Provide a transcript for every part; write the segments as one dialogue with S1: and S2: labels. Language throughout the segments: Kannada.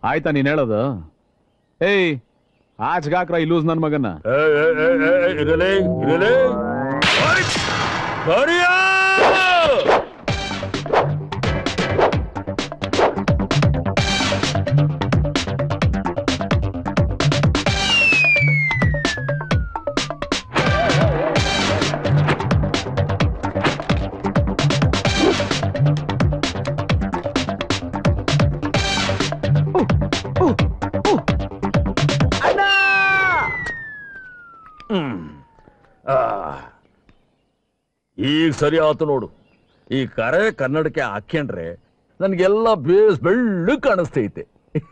S1: ಆಯ್ತಾ ನೀನ್ ಹೇಳೋದು ಏಯ್ ಆಚ್ಗಾಕ್ರ ಇಲ್ಲೂಸ್ ನನ್ ಮಗನ್ನ
S2: ಇರಲಿ ಇರಲಿ ಕರಿಯ ಆ. ಈಗ ಸರಿ ಆತು ನೋಡು ಈ ಕರೆ ಕನ್ನಡಕ್ಕೆ ಹಾಕ್ಯಂಡ್ರೆ ನನ್ಗೆಲ್ಲ ಬೇಸ್ ಬೆಳ್ಳು ಕಾಣಿಸ್ತೈತೆ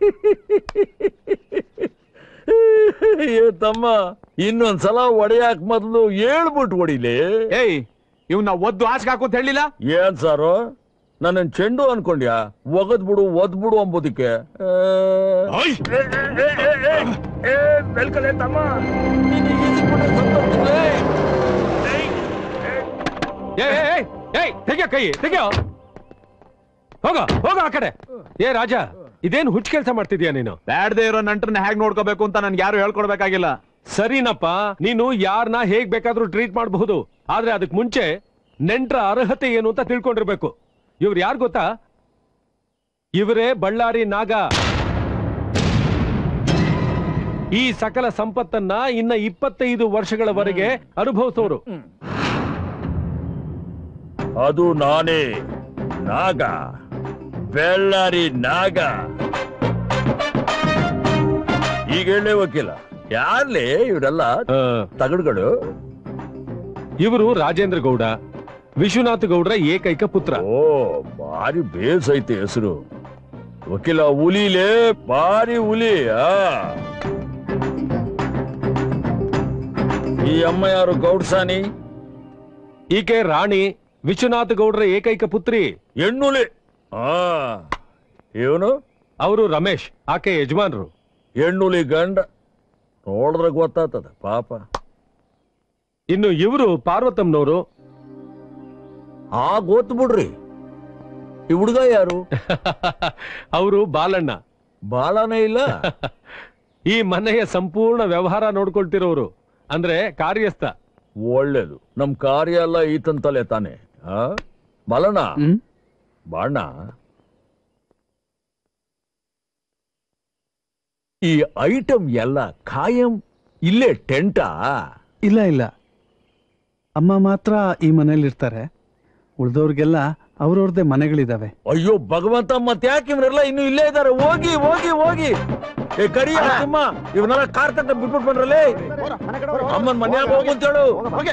S2: ಏ ತಮ್ಮ ಇನ್ನೊಂದ್ಸಲ ಒಡೆಯಾಕ್ ಮೊದ್ಲು ಹೇಳ್ಬಿಟ್ಟು ಹೊಡಿಲಿ
S1: ಏಯ್ ಇವ್ನ ಒದ್ದು ಆಚ್ಗಾಕು ಅಂತ ಹೇಳಿಲ್ಲ
S2: ಏನ್ ಸಾರು ನನ್ನ ಚೆಂಡು ಅನ್ಕೊಂಡ್ಯಾ ಒಗದ್ ಬಿಡು ಒದ್ ಬಿಡು ಅಂಬೋದಕ್ಕೆ ಆ,
S1: ಓಯ್!
S2: ಏ, ಏ, ಏ, ಏ, ಏ, ಬೆಳ್ಕಲೆ ತಮ್ಮ ನೀನ್ ಈಜಿಪ್ಟ್ ಸತ್ತೋಗ್ತಿದ್ದೆ. ಏಯ್, ಏಯ್.
S3: ಏಯ್ ಏಯ್, ಏಯ್, ಏಯ್ ತೆಗಿಯೋ ಕೈ ತೆಗಿಯೋ ಹೋಗ ಹೋಗ ಆ ಕಡೆ ಏ ರಾಜ ಇದೇನ್ ಹುಚ್ಚ ಕೆಲಸ ಮಾಡ್ತಿದ್ಯಾ ನೀನು
S1: ಬ್ಯಾಡ್ದೇ ಇರೋ ನಂಟ್ರನ್ನ ಹೇಗ್ ನೋಡ್ಕೋಬೇಕು ಅಂತ ನನ್ಗೆ ಯಾರು ಹೇಳ್ಕೊಡ್ಬೇಕಾಗಿಲ್ಲ
S3: ಸರಿನಪ್ಪ ನೀನು ಯಾರನ್ನ ಹೇಗ್ ಬೇಕಾದ್ರೂ ಟ್ರೀಟ್ ಮಾಡಬಹುದು ಆದ್ರೆ ಅದಕ್ ಮುಂಚೆ ನೆಂಟ್ರ ಅರ್ಹತೆ ಏನು ಅಂತ ತಿಳ್ಕೊಂಡಿರ್ಬೇಕು ಇವ್ರು ಯಾರು ಗೊತ್ತಾ ಇವರೇ ಬಳ್ಳಾರಿ ನಾಗ ಈ ಸಕಲ ಸಂಪತ್ತನ್ನ ಇನ್ನ ಇಪ್ಪತ್ತೈದು ವರ್ಷಗಳವರೆಗೆ ಅನುಭವಿಸೋರು
S2: ಅದು ನಾನೇ ನಾಗ ಬೆಳ್ಳಾರಿ ನಾಗ ಈಗ ಹೇಳೇ ವಕೀಲ ಯಾರ್ಲಿ ಇವರೆಲ್ಲ ತಗಡುಗಳು
S3: ಇವರು ರಾಜೇಂದ್ರ ಗೌಡ ವಿಶ್ವನಾಥ ಗೌಡ್ರ ಏಕೈಕ ಪುತ್ರ
S2: ಓ ಭಾರಿ ಬೇಸ್ ಐತೆ ಹೆಸರು ವಕೀಲ ಹುಲಿಲೇ ಭಾರಿ ಹುಲಿ ಆ ಈ ಅಮ್ಮ ಯಾರು ಗೌಡ್ಸಾನಿ
S3: ಈಕೆ ರಾಣಿ ವಿಶ್ವನಾಥ ಗೌಡ್ರ ಏಕೈಕ ಪುತ್ರಿ
S2: ಹೆಣ್ಣುಲಿ ಆ ಇವನು
S3: ಅವರು ರಮೇಶ್ ಆಕೆ ಯಜಮಾನ್ರು
S2: ಹೆಣ್ಣುಲಿ ಗಂಡ ನೋಡಿದ್ರೆ ಗೊತ್ತಾಗ್ತದ ಪಾಪ
S3: ಇನ್ನು ಇವರು ಪಾರ್ವತಮ್ಮನವರು
S2: ಆ ಗೊತ್ತು ಬಿಡ್ರಿ ಈ ಹುಡುಗ ಯಾರು
S3: ಅವರು ಬಾಲಣ್ಣ
S2: ಬಾಳನೇ ಇಲ್ಲ
S3: ಈ ಮನೆಯ ಸಂಪೂರ್ಣ ವ್ಯವಹಾರ ನೋಡ್ಕೊಳ್ತಿರೋರು ಅಂದ್ರೆ ಕಾರ್ಯಸ್ಥ
S2: ಒಳ್ಳೇದು ನಮ್ ಕಾರ್ಯ ಎಲ್ಲ ಈತಂತಲೇ ತಾನೆ ಆ ಬಾಲಣ್ಣ ಬಾಣ ಈ ಐಟಮ್ ಎಲ್ಲ ಖಾಯಂ ಇಲ್ಲೇ ಟೆಂಟಾ
S4: ಇಲ್ಲ ಇಲ್ಲ ಅಮ್ಮ ಮಾತ್ರ ಈ ಮನೇಲಿ ಇರ್ತಾರೆ ಉಳ್ದವ್ರಿಗೆಲ್ಲ ಅವ್ರವ್ರದ್ದೇ ಮನೆಗಳಿದಾವೆ
S2: ಅಯ್ಯೋ ಭಗವಂತ ಮತ್ತೆ ಯಾಕೆ ಇವರೆಲ್ಲ ಇನ್ನು ಇಲ್ಲೇ ಇದ್ದಾರೆ ಹೋಗಿ ಹೋಗಿ ಹೋಗಿ ಏ ಕರಿ ಅಮ್ಮ ಇವನ್ನೆಲ್ಲ ಕಾರ್ ತಟ್ಟ ಬಿಟ್ಬಿಟ್ಟು ಬಂದ್ರಲ್ಲೇ ಅಮ್ಮನ್ ಮನ್ಯಾಗ ಹೋಗು ಅಂತ ಹೇಳು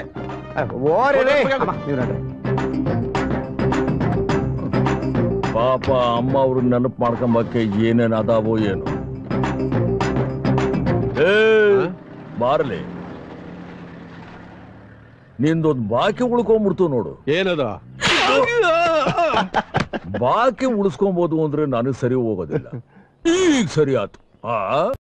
S2: ಪಾಪ ಅಮ್ಮ ಅವ್ರ ನೆನಪು ಮಾಡ್ಕೊಂಬಕ್ಕೆ ಏನೇನ್ ಅದಾವೋ ಏನು ಏ ಬಾರ್ಲಿ ನಿಂದೊಂದು ಬಾಕಿ ಉಳ್ಕೊಂಬಿಡ್ತು ನೋಡು
S3: ಏನದ
S2: ಬಾಕಿ ಉಳಿಸ್ಕೊಬಹುದು ಅಂದ್ರೆ ನನಗೆ ಸರಿ ಹೋಗೋದಿಲ್ಲ ಈಗ ಸರಿ ಆತು ಆ